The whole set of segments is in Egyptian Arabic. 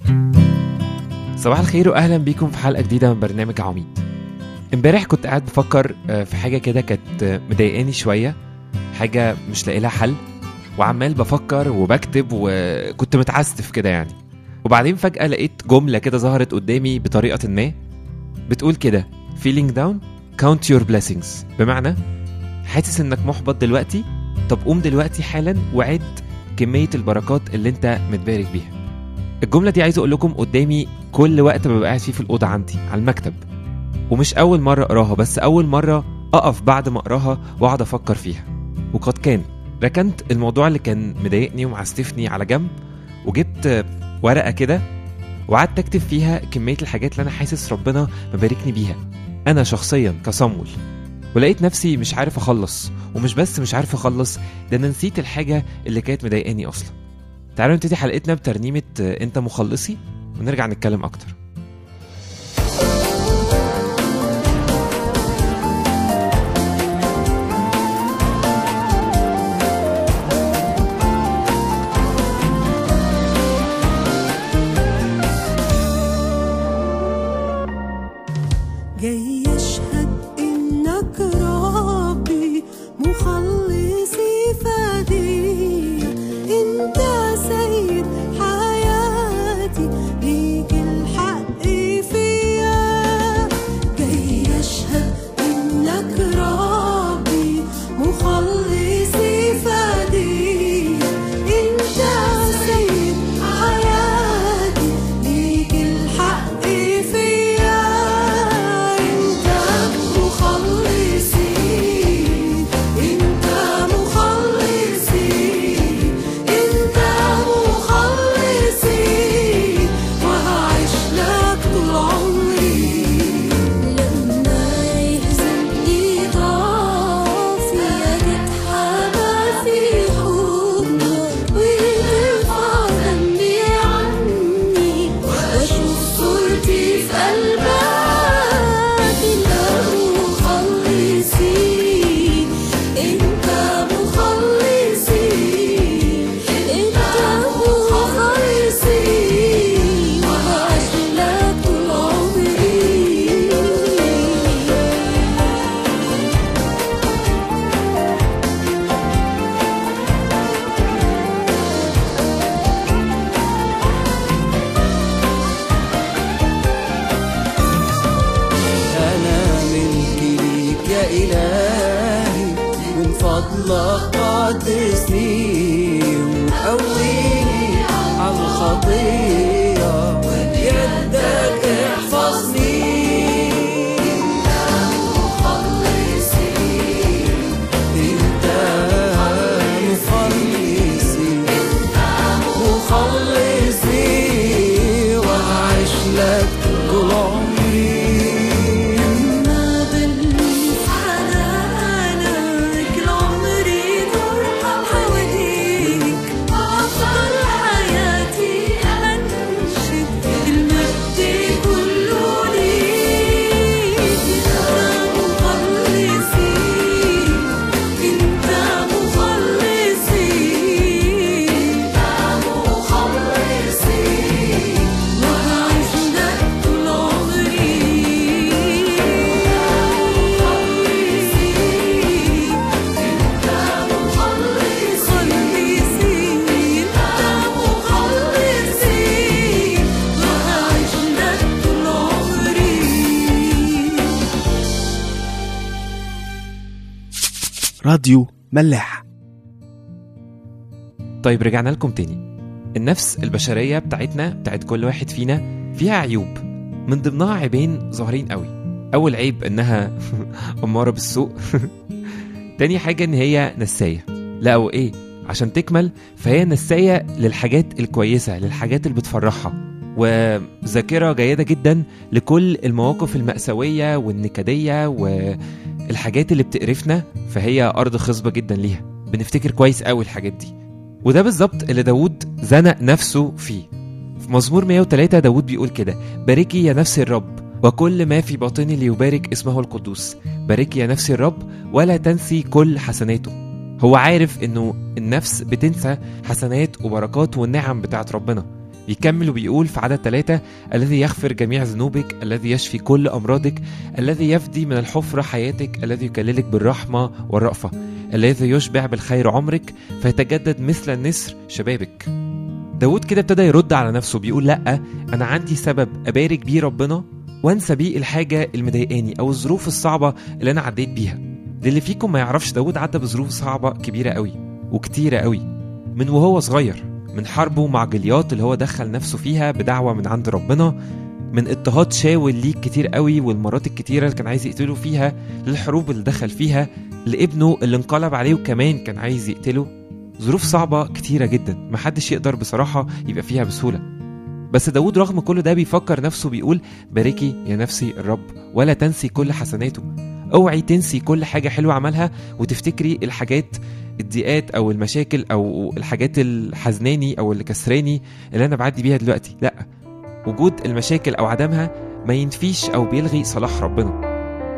صباح الخير واهلا بيكم في حلقه جديده من برنامج عميد امبارح كنت قاعد بفكر آه، في حاجه كده كانت آه، مضايقاني شويه حاجه مش لاقي لها حل وعمال بفكر وبكتب وكنت متعستف كده يعني وبعدين فجاه لقيت جمله كده ظهرت قدامي بطريقه ما بتقول كده feeling down count your blessings بمعنى حاسس انك محبط دلوقتي طب قوم دلوقتي حالا وعد كميه البركات اللي انت متبارك بيها الجمله دي عايز اقول لكم قدامي كل وقت ببقى قاعد فيه في الاوضه عندي على المكتب ومش اول مره اقراها بس اول مره اقف بعد ما اقراها واقعد افكر فيها وقد كان ركنت الموضوع اللي كان مضايقني ومعستفني على جنب وجبت ورقه كده وقعدت اكتب فيها كميه الحاجات اللي انا حاسس ربنا مباركني بيها انا شخصيا كصمول ولقيت نفسي مش عارف اخلص ومش بس مش عارف اخلص ده انا نسيت الحاجه اللي كانت مضايقاني اصلا تعالوا نبتدي حلقتنا بترنيمه آه، انت مخلصي ونرجع نتكلم اكتر جاي يشهد انك ربي مخلصي فدي انت سيد حياتي ليك الحق فيا جاي يشهد انك ربي مخلصي فدي انت سيد حياتي ليك الحق فيا انت مخلصي انت مخلصي انت مخلصي وهعيش لك طول عمري لما يهزمني ضعفي تتحدى في حضنك وترفع ذنبي عني واشوف صورتي في قلبك انت مخلصي انت مخلصي انت مخلصي وهعيش لك طول عمري أنا ملك ليك يا إلهي من فضلك قدسني وقويني على الخطية وبيدك احفظني انت مخلصي مخلصي وهعيش لك طول عمري ما بلمس حنانك لعمري دور حواليك أفضل حياتي أنشد المجد كله ليك أنت مخلصي أنت مخلصي أنت مخلصي وهعيش لك طول عمري انت مخلصي انت مخلصي وهعيش لك طول عمري راديو ملاح طيب رجعنا لكم تاني النفس البشرية بتاعتنا بتاعت كل واحد فينا فيها عيوب من ضمنها عيبين ظاهرين قوي أول عيب إنها أمارة بالسوء تاني حاجة إن هي نساية لا أو إيه عشان تكمل فهي نساية للحاجات الكويسة للحاجات اللي بتفرحها وذاكرة جيدة جدا لكل المواقف المأساوية والنكدية والحاجات اللي بتقرفنا فهي أرض خصبة جدا ليها بنفتكر كويس قوي الحاجات دي وده بالظبط اللي داود زنق نفسه فيه في مزمور 103 داود بيقول كده باركي يا نفس الرب وكل ما في باطني ليبارك اسمه القدوس باركي يا نفسي الرب ولا تنسي كل حسناته هو عارف انه النفس بتنسى حسنات وبركات والنعم بتاعت ربنا يكمل وبيقول في عدد ثلاثة الذي يغفر جميع ذنوبك الذي يشفي كل أمراضك الذي يفدي من الحفرة حياتك الذي يكللك بالرحمة والرأفة الذي يشبع بالخير عمرك فيتجدد مثل النسر شبابك داود كده ابتدى يرد على نفسه بيقول لأ أنا عندي سبب أبارك بيه ربنا وانسى بيه الحاجة اللي مضايقاني أو الظروف الصعبة اللي أنا عديت بيها للي فيكم ما يعرفش داود عدى بظروف صعبة كبيرة قوي وكتيرة قوي من وهو صغير من حربه مع جليات اللي هو دخل نفسه فيها بدعوة من عند ربنا من اضطهاد شاول ليك كتير قوي والمرات الكتيرة اللي كان عايز يقتله فيها للحروب اللي دخل فيها لابنه اللي انقلب عليه وكمان كان عايز يقتله ظروف صعبة كتيرة جدا محدش يقدر بصراحة يبقى فيها بسهولة بس داود رغم كل ده بيفكر نفسه بيقول باركي يا نفسي الرب ولا تنسي كل حسناته اوعي تنسي كل حاجة حلوة عملها وتفتكري الحاجات الضيقات او المشاكل او الحاجات الحزناني او اللي كسراني اللي انا بعدي بيها دلوقتي لا وجود المشاكل او عدمها ما ينفيش او بيلغي صلاح ربنا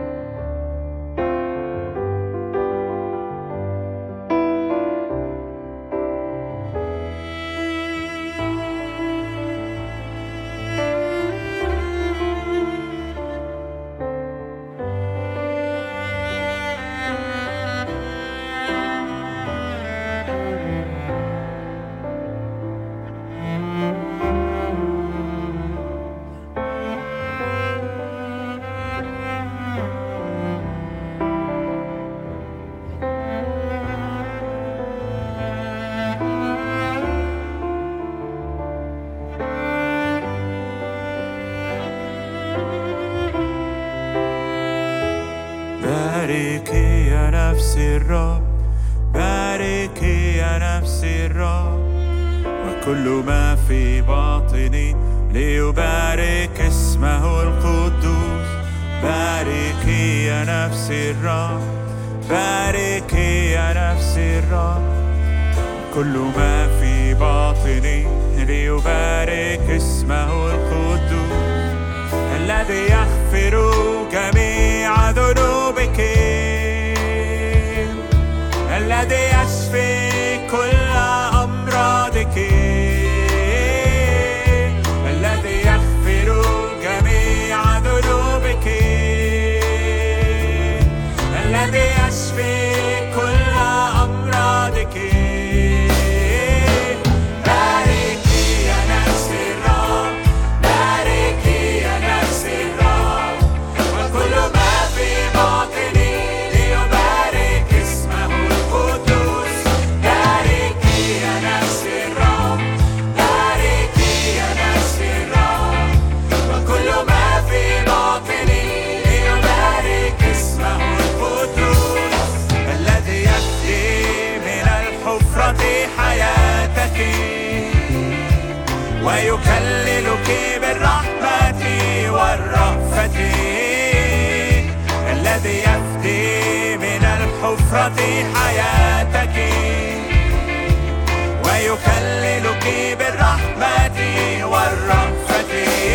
باركي يا نفسي الرب باركي يا نفسي الرب وكل ما في باطني ليبارك اسمه القدوس باركي يا نفسي الرب باركي يا نفسي الرب كل ما في باطني ليبارك اسمه القدوس الذي يغفر جميع ذنوبك الذي يشفي كل أمراضك الذي يغفر جميع ذنوبك الذي يشفي كل أمراضك باركي يا نفسي الرب باركي يا نفسي الرب وكل ما في باطني ليبارك اسمه القدوس باركي يا نفسي الرب باركي يا نفسي الرب وكل ما في باطني ليبارك اسمه القدوس الذي يفدي من الحفرة حياتك ويكللك بالرحمة والرأفة الذي يفدي من الحفرة حياتك ويكللك بالرحمة والرأفة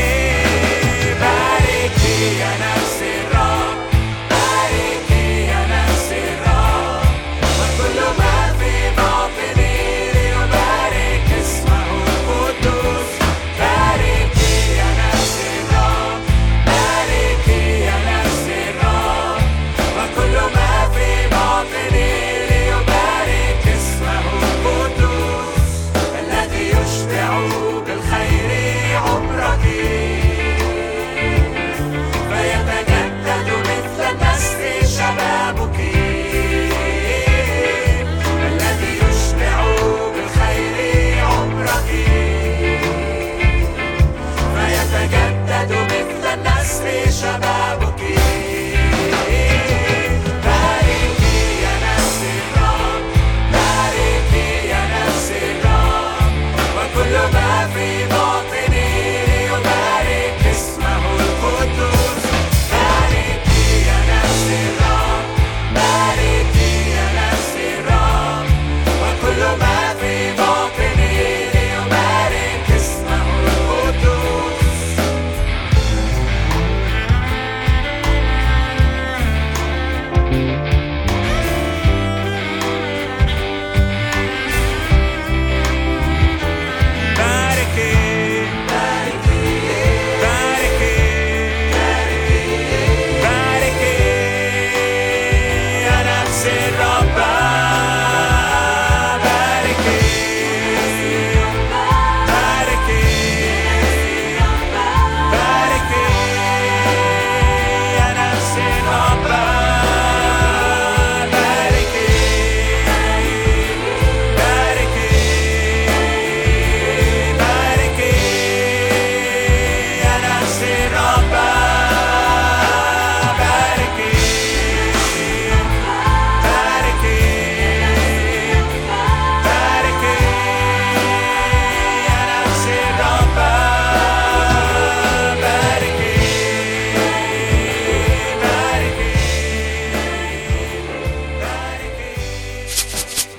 باركي يا نفسي الرب باركي يا نفسي الرب وكل ما في باطني ليبارك اسمه القدوس باركي يا نفسي الرب باركي يا نفسي الرب وكل ما في باطني ليبارك اسمه القدوس الذي يشبع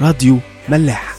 راديو ملاح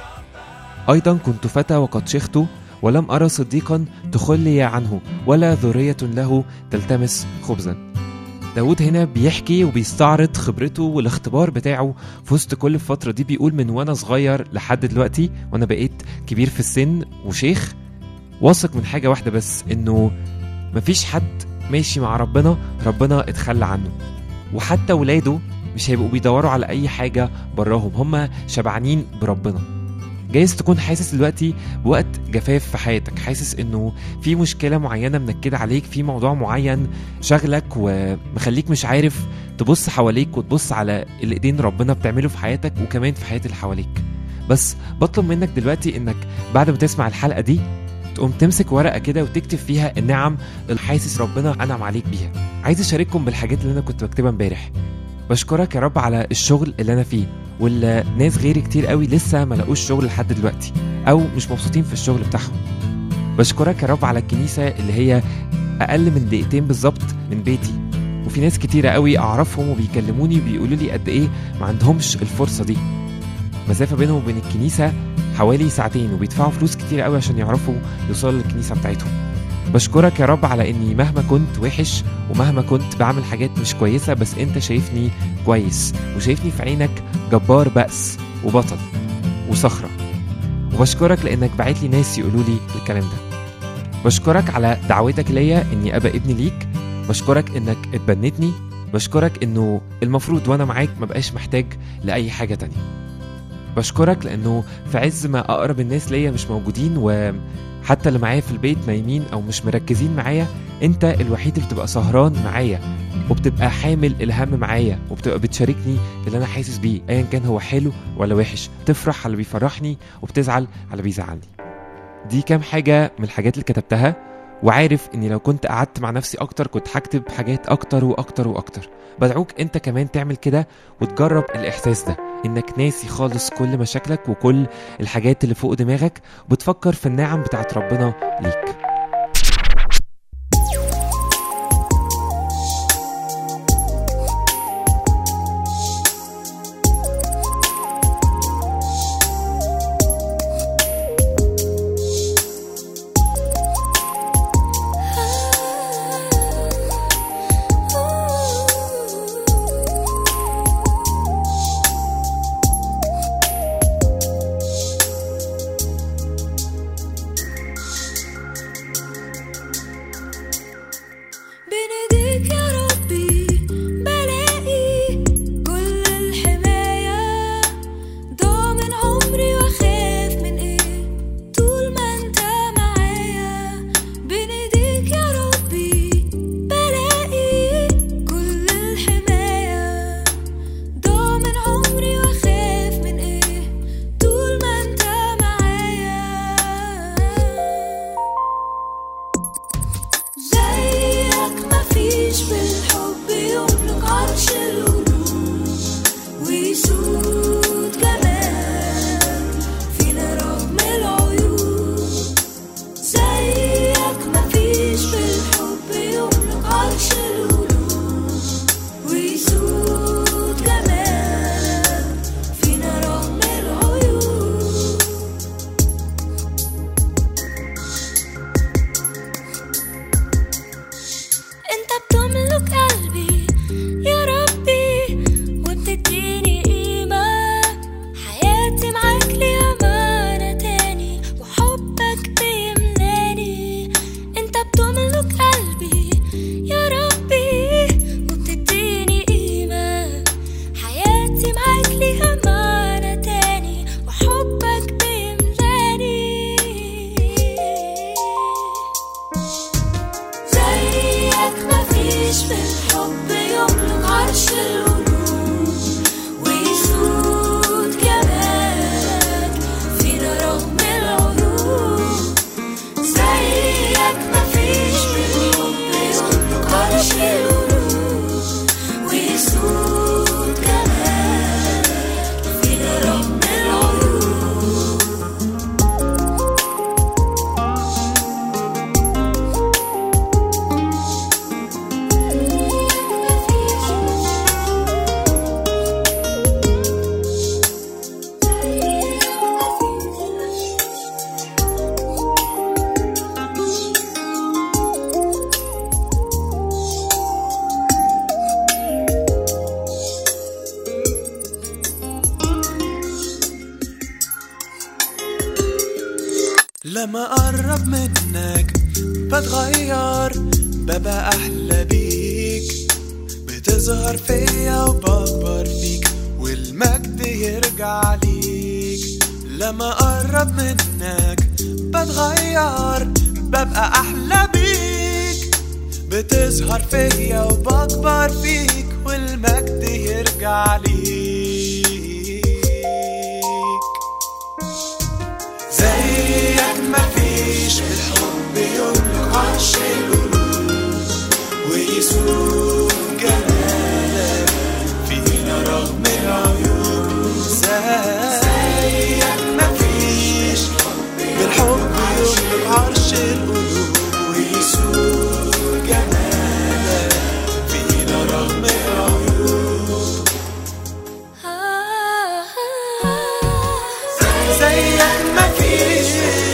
أيضا كنت فتى وقد شخت ولم أرى صديقا تخلي عنه ولا ذرية له تلتمس خبزا داود هنا بيحكي وبيستعرض خبرته والاختبار بتاعه في وسط كل الفترة دي بيقول من وأنا صغير لحد دلوقتي وأنا بقيت كبير في السن وشيخ واثق من حاجة واحدة بس إنه مفيش حد ماشي مع ربنا ربنا اتخلى عنه وحتى ولاده مش هيبقوا بيدوروا على أي حاجة براهم هم شبعانين بربنا جايز تكون حاسس دلوقتي بوقت جفاف في حياتك حاسس انه في مشكله معينه منكده عليك في موضوع معين شغلك ومخليك مش عارف تبص حواليك وتبص على اللي ايدين ربنا بتعمله في حياتك وكمان في حياه اللي حواليك بس بطلب منك دلوقتي انك بعد ما تسمع الحلقه دي تقوم تمسك ورقه كده وتكتب فيها النعم اللي حاسس ربنا انعم عليك بيها عايز اشارككم بالحاجات اللي انا كنت بكتبها امبارح بشكرك يا رب على الشغل اللي انا فيه واللي ناس غيري كتير قوي لسه ما لقوش شغل لحد دلوقتي او مش مبسوطين في الشغل بتاعهم بشكرك يا رب على الكنيسه اللي هي اقل من دقيقتين بالظبط من بيتي وفي ناس كتيرة قوي اعرفهم وبيكلموني بيقولوا لي قد ايه ما عندهمش الفرصه دي مسافه بينهم وبين الكنيسه حوالي ساعتين وبيدفعوا فلوس كتير قوي عشان يعرفوا يوصلوا للكنيسه بتاعتهم بشكرك يا رب على اني مهما كنت وحش ومهما كنت بعمل حاجات مش كويسه بس انت شايفني كويس وشايفني في عينك جبار بأس وبطل وصخرة وبشكرك لأنك بعت لي ناس يقولوا لي الكلام ده بشكرك على دعوتك ليا إني أبقى ابن ليك بشكرك إنك اتبنتني بشكرك إنه المفروض وأنا معاك مبقاش محتاج لأي حاجة تانية بشكرك لأنه في عز ما أقرب الناس ليا مش موجودين وحتى اللي معايا في البيت نايمين أو مش مركزين معايا أنت الوحيد اللي بتبقى سهران معايا وبتبقى حامل الهم معايا وبتبقى بتشاركني اللي انا حاسس بيه ايا كان هو حلو ولا وحش تفرح على اللي بيفرحني وبتزعل على اللي بيزعلني دي كام حاجة من الحاجات اللي كتبتها وعارف اني لو كنت قعدت مع نفسي اكتر كنت هكتب حاجات اكتر واكتر واكتر بدعوك انت كمان تعمل كده وتجرب الاحساس ده انك ناسي خالص كل مشاكلك وكل الحاجات اللي فوق دماغك وبتفكر في النعم بتاعت ربنا ليك بين ايديك يا ربي بلاقي كل الحماية ضامن عمري واخاف من ايه طول ما انت معايا بين ايديك يا ربي بلاقي كل الحماية ضامن عمري واخاف من ايه طول ما انت معايا زيك مفيش بالحب يملك عرش القلوب ويسود جمال فينا رغم العيوب زيك مفيش بالحب يملك عرش القلوب ويسود جمال فينا رغم العيوب انت بتملك قلبي يا ربي وبتديني قيمة حياتي معاك ليها معنى تاني وحبك بيملاني انت بتملك قلبي يا ربي وبتديني قيمة حياتي معاك ليها معنى تاني وحبك بيملاني زيك مفيش في الحب يملك عرش القلوب ويسود جمالك فينا رغم العيوب زيك مفيش في الحب يملك عرش القلوب ويسود جمالك فينا رغم العيوب منك بتغير ببقى أحلى بيك بتظهر فيا وبكبر فيك والمجد يرجع ليك لما أقرب منك بتغير ببقى أحلى بيك بتظهر فيا وبكبر فيك والمجد يرجع ليك زيك مفيش بالحب يملك عرش القلوب ويسوق جمالك فينا رغم العيوب زيك مفيش بالحب يملك عرش القلوب ويسوق جمالك فينا رغم العيوب زيك مفيش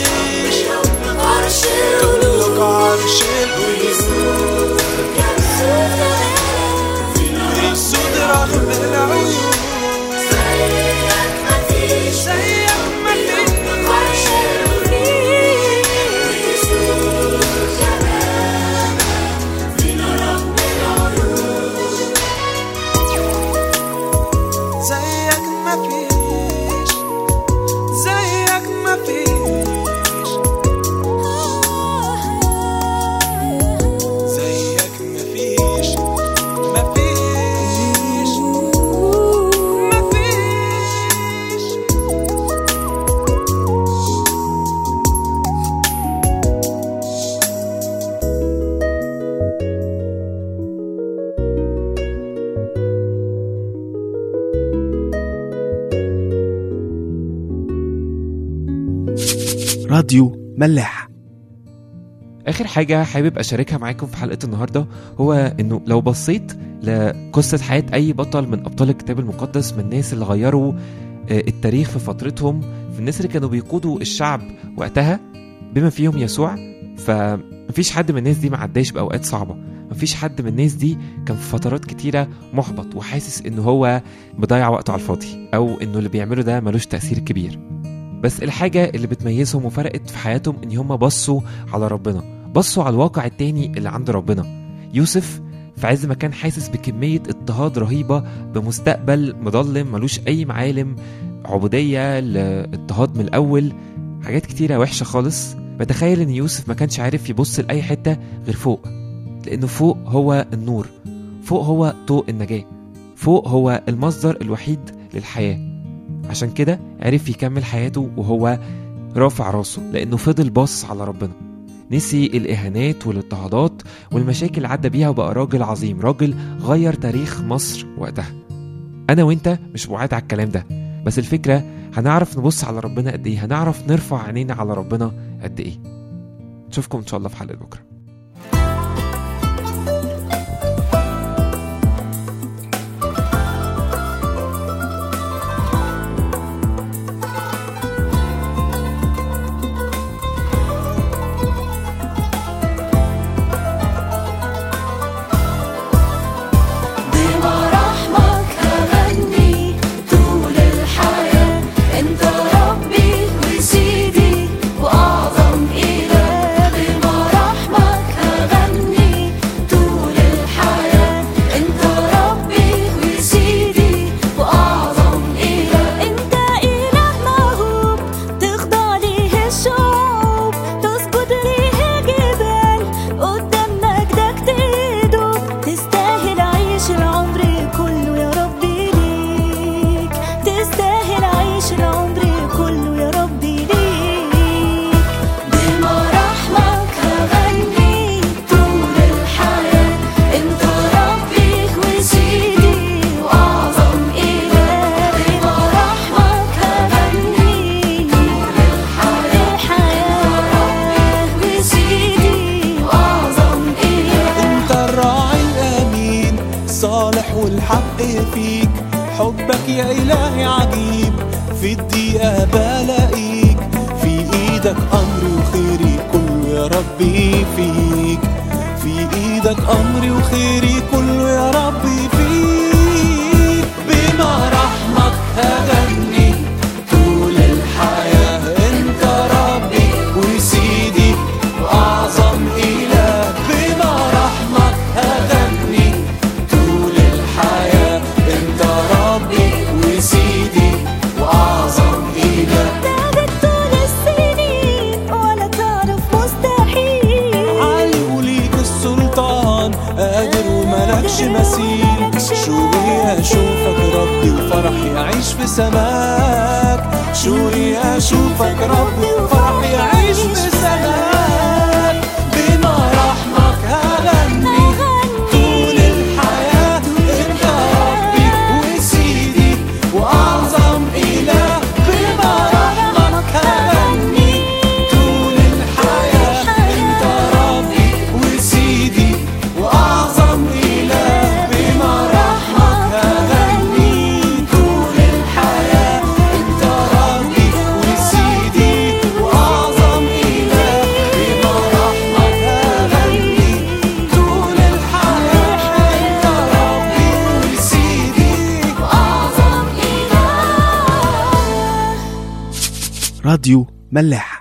عرش تملك عرش القلوب يسود رغم العيوب زيك مفيش زيك مفيش عرش يسوع جمالك فينا رغم العيوب زيك مفيش زيك مفيش زيك مفيش مفيش مفيش راديو ملاح اخر حاجه حابب اشاركها معاكم في حلقه النهارده هو انه لو بصيت لقصه حياه اي بطل من ابطال الكتاب المقدس من الناس اللي غيروا آه، التاريخ في فترتهم في الناس اللي كانوا بيقودوا الشعب وقتها بما فيهم يسوع فمفيش حد من الناس دي ما عداش باوقات صعبه مفيش حد من الناس دي كان في فترات كتيره محبط وحاسس انه هو بيضيع وقته على الفاضي او انه اللي بيعمله ده ملوش تاثير كبير بس الحاجة اللي بتميزهم وفرقت في حياتهم إن هم بصوا على ربنا بصوا على الواقع التاني اللي عند ربنا يوسف في عز ما كان حاسس بكمية اضطهاد رهيبة بمستقبل مظلم ملوش أي معالم عبودية لاضطهاد من الأول حاجات كتيرة وحشة خالص بتخيل إن يوسف ما كانش عارف يبص لأي حتة غير فوق لأنه فوق هو النور فوق هو ضوء النجاة فوق هو المصدر الوحيد للحياه عشان كده عرف يكمل حياته وهو رافع راسه لأنه فضل باصص على ربنا نسي الإهانات والاضطهادات والمشاكل اللي عدى بيها وبقى راجل عظيم راجل غير تاريخ مصر وقتها أنا وأنت مش بعاد على الكلام ده بس الفكرة هنعرف نبص على ربنا قد إيه هنعرف نرفع عينينا على ربنا قد إيه نشوفكم إن شاء الله في حلقة بكرة بمراحمك هغني طول الحياة انت ربي وسيدي واعظم اله بمراحمك هغني طول الحياة انت ربي وسيدي واعظم اله انت اله موهوب تخضع ليه الشعوب تسجد ليه الجبال قدام مجدك تدوب تستاهل عيش العمر كله يا ربي ليك تستاهل عيش العمر كله يا ربي ليك بمراحمك هغني طول الحياة انت ربي وسيدي واعظم اله بمراحمك هغني طول الحياة وسيدي واعظم اله انت الراعي الامين صالح والحق فيك حبك يا الهي عجيب في الدقيقة بلاقيك في ايدك امري وخيري كله يا ربي فيك في ايدك امري وخيري كله يا ربي فيك بما رحمك هغني طول الحياة انت ربي وسيدي سماك شوري أشوفك رب وفرح يعيش بسماك بمراحمك هغني طول الحياة انت ربي وسيدي وأعظم إله بمراحمك هغني طول الحياة انت ربي وسيدي وأعظم إله بمراحمك هغني طول الحياة انت ربي وسيدي وأعظم إله بمراحمك هغني طول الحياة انت ربي وسيدي وأعظم إله راديو ملاح